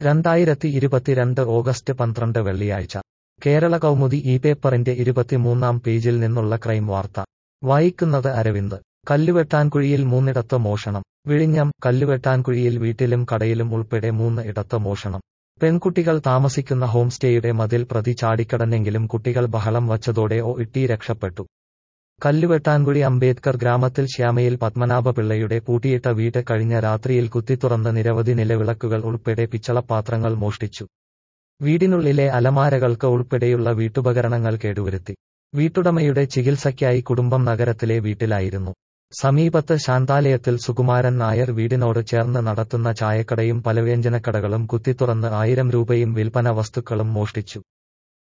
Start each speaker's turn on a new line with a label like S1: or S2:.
S1: രണ്ടായിരത്തി ഇരുപത്തിരണ്ട് ഓഗസ്റ്റ് പന്ത്രണ്ട് വെള്ളിയാഴ്ച കേരള കൗമുദി ഈ പേപ്പറിന്റെ ഇരുപത്തിമൂന്നാം പേജിൽ നിന്നുള്ള ക്രൈം വാർത്ത വായിക്കുന്നത് അരവിന്ദ് കല്ലുവെട്ടാൻകുഴിയിൽ മൂന്നിടത്ത് മോഷണം വിഴിഞ്ഞം കല്ലുവെട്ടാൻകുഴിയിൽ വീട്ടിലും കടയിലും ഉൾപ്പെടെ മൂന്ന് ഇടത്ത് മോഷണം പെൺകുട്ടികൾ താമസിക്കുന്ന ഹോം സ്റ്റേയുടെ മതിൽ പ്രതി ചാടിക്കടന്നെങ്കിലും കുട്ടികൾ ബഹളം വച്ചതോടെ ഒ ഇട്ടി രക്ഷപ്പെട്ടു കല്ലുവെട്ടാൻകുഴി അംബേദ്കർ ഗ്രാമത്തിൽ ശ്യാമയിൽ പത്മനാഭപിള്ളയുടെ പൂട്ടിയിട്ട വീട് കഴിഞ്ഞ രാത്രിയിൽ കുത്തിത്തുറന്ന് നിരവധി നിലവിളക്കുകൾ ഉൾപ്പെടെ പിച്ചളപാത്രങ്ങൾ മോഷ്ടിച്ചു വീടിനുള്ളിലെ അലമാരകൾക്ക് ഉൾപ്പെടെയുള്ള വീട്ടുപകരണങ്ങൾ കേടുവരുത്തി വീട്ടുടമയുടെ ചികിത്സയ്ക്കായി കുടുംബം നഗരത്തിലെ വീട്ടിലായിരുന്നു സമീപത്ത് ശാന്താലയത്തിൽ സുകുമാരൻ നായർ വീടിനോട് ചേർന്ന് നടത്തുന്ന ചായക്കടയും പലവ്യഞ്ജനക്കടകളും കുത്തിത്തുറന്ന് ആയിരം രൂപയും വിൽപ്പന വസ്തുക്കളും മോഷ്ടിച്ചു